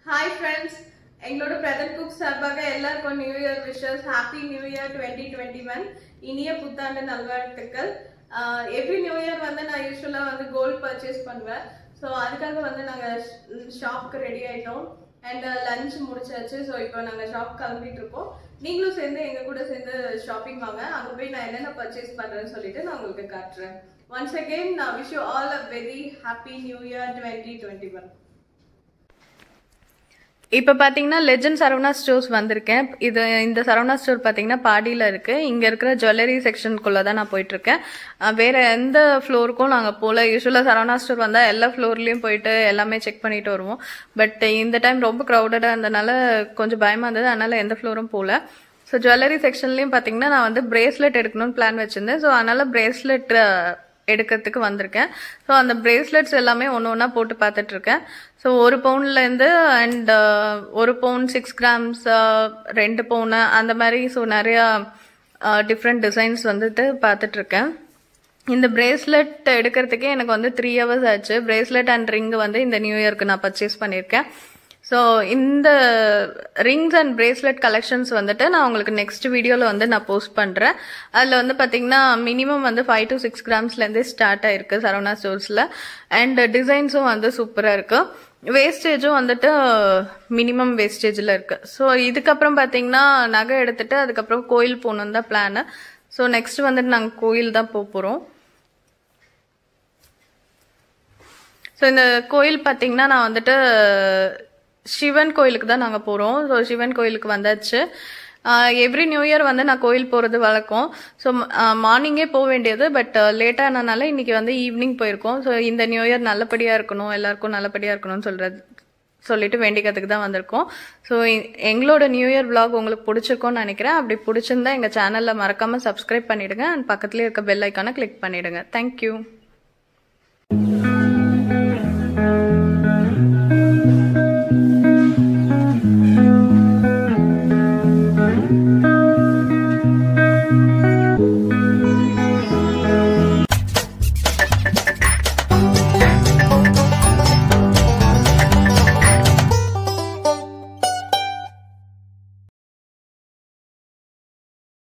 hi friends எங்களோட brother cook சார்பாக எல்லாருக்கும் new year wishes happy new year twenty twenty one இனிய புத்தாண்டு நல்வாழ்த்துக்கள் எவ்ரி நியூ இயர் வந்து நான் யூஸ்வலாக வந்து கோல்ட் பர்ச்சேஸ் பண்ணுவேன் ஸோ அதுக்காக வந்து நாங்கள் ஷாப்க்கு ரெடி ஆயிட்டோம் அண்ட் லஞ்ச் முடிச்சாச்சு ஸோ இப்போ நாங்கள் ஷாப் கிளம்பிட்டு இருக்கோம் நீங்களும் சேர்ந்து எங்கள் கூட சேர்ந்து ஷாப்பிங் வாங்க அங்கே போய் நான் என்னென்ன பர்ச்சேஸ் பண்ணுறேன்னு சொல்லிட்டு நான் உங்களுக்கு காட்டுறேன் ஒன்ஸ் அகெயின் நான் wish you all uh very happy new year twenty twenty one இப்போ பார்த்தீங்கன்னா லெஜண்ட் சரவணா ஸ்டோர்ஸ் வந்திருக்கேன் இது இந்த சரவணா ஸ்டோர் பார்த்தீங்கன்னா பாடியில் இருக்குது இங்கே இருக்கிற ஜுவல்லரி செக்ஷனுக்குள்ளே தான் நான் போயிட்டுருக்கேன் அஹ் வேற எந்த ஃப்ளோருக்கும் நாங்கள் போகல யூஸ்வலாக சரவணா ஸ்டோர் வந்தால் எல்லா ஃப்ளோர்லேயும் போயிட்டு எல்லாமே செக் பண்ணிட்டு வருவோம் பட் இந்த டைம் ரொம்ப க்ரௌடடாக இருந்தனால கொஞ்சம் பயமாக இருந்தது அதனால எந்த ஃப்ளோரும் போகல ஸோ ஜுவல்லரி செக்ஷன்லேயும் பார்த்தீங்கன்னா நான் வந்து பிரேஸ்லெட் எடுக்கணும்னு பிளான் வச்சுருந்தேன் ஸோ அதனால பிரேஸ்லெட் எடுக்கிறதுக்கு வந்திருக்கேன் ஸோ அந்த பிரேஸ்லெட்ஸ் எல்லாமே ஒன்று ஒன்றா போட்டு பார்த்துட்டு இருக்கேன் ஸோ ஒரு பவுன்லேருந்து அண்ட் ஒரு பவுன் சிக்ஸ் கிராம்ஸ் ரெண்டு பவுனு அந்த மாதிரி ஸோ நிறையா டிஃப்ரெண்ட் டிசைன்ஸ் வந்துட்டு பார்த்துட்டு இருக்கேன் இந்த பிரேஸ்லெட் எடுக்கிறதுக்கே எனக்கு வந்து த்ரீ ஹவர்ஸ் ஆச்சு பிரேஸ்லெட் அண்ட் ரிங் வந்து இந்த நியூ இயர்க்கு நான் பர்ச்சேஸ் பண்ணியிருக்கேன் ஸோ இந்த ரிங்ஸ் அண்ட் பிரேஸ்லெட் கலெக்ஷன்ஸ் வந்துட்டு நான் உங்களுக்கு நெக்ஸ்ட் வீடியோவில் வந்து நான் போஸ்ட் பண்ணுறேன் அதில் வந்து பார்த்தீங்கன்னா மினிமம் வந்து ஃபைவ் டு சிக்ஸ் கிராம்ஸ்லேருந்தே ஸ்டார்ட் ஆயிருக்கு சரவணா ஸ்டோர்ஸில் அண்ட் டிசைன்ஸும் வந்து சூப்பராக இருக்குது வேஸ்டேஜும் வந்துட்டு மினிமம் வேஸ்டேஜில் இருக்குது ஸோ இதுக்கப்புறம் பார்த்தீங்கன்னா நகை எடுத்துட்டு அதுக்கப்புறம் கோயில் போகணும் தான் பிளானு ஸோ நெக்ஸ்ட் வந்துட்டு நாங்கள் கோயில் தான் போக போகிறோம் ஸோ இந்த கோயில் பார்த்தீங்கன்னா நான் வந்துட்டு சிவன் கோயிலுக்கு தான் நாங்கள் போகிறோம் ஸோ சிவன் கோயிலுக்கு வந்தாச்சு எவ்ரி நியூ இயர் வந்து நான் கோயில் போகிறது வழக்கம் ஸோ மார்னிங்கே போக வேண்டியது பட் லேட்டானனால இன்னைக்கு வந்து ஈவினிங் போயிருக்கோம் ஸோ இந்த நியூ இயர் நல்லபடியாக இருக்கணும் எல்லாருக்கும் நல்லபடியாக இருக்கணும்னு சொல்கிறது சொல்லிட்டு வேண்டிக்கிறதுக்கு தான் வந்திருக்கோம் ஸோ எங்களோட நியூ இயர் vlog உங்களுக்கு பிடிச்சிருக்கும்னு நினைக்கிறேன் அப்படி பிடிச்சிருந்தா எங்கள் சேனலில் மறக்காமல் சப்ஸ்கிரைப் பண்ணிடுங்க அண்ட் பக்கத்துலேயே இருக்க பெல் ஐக்கானை கிளிக் பண்ணிடுங்க தேங்க்யூ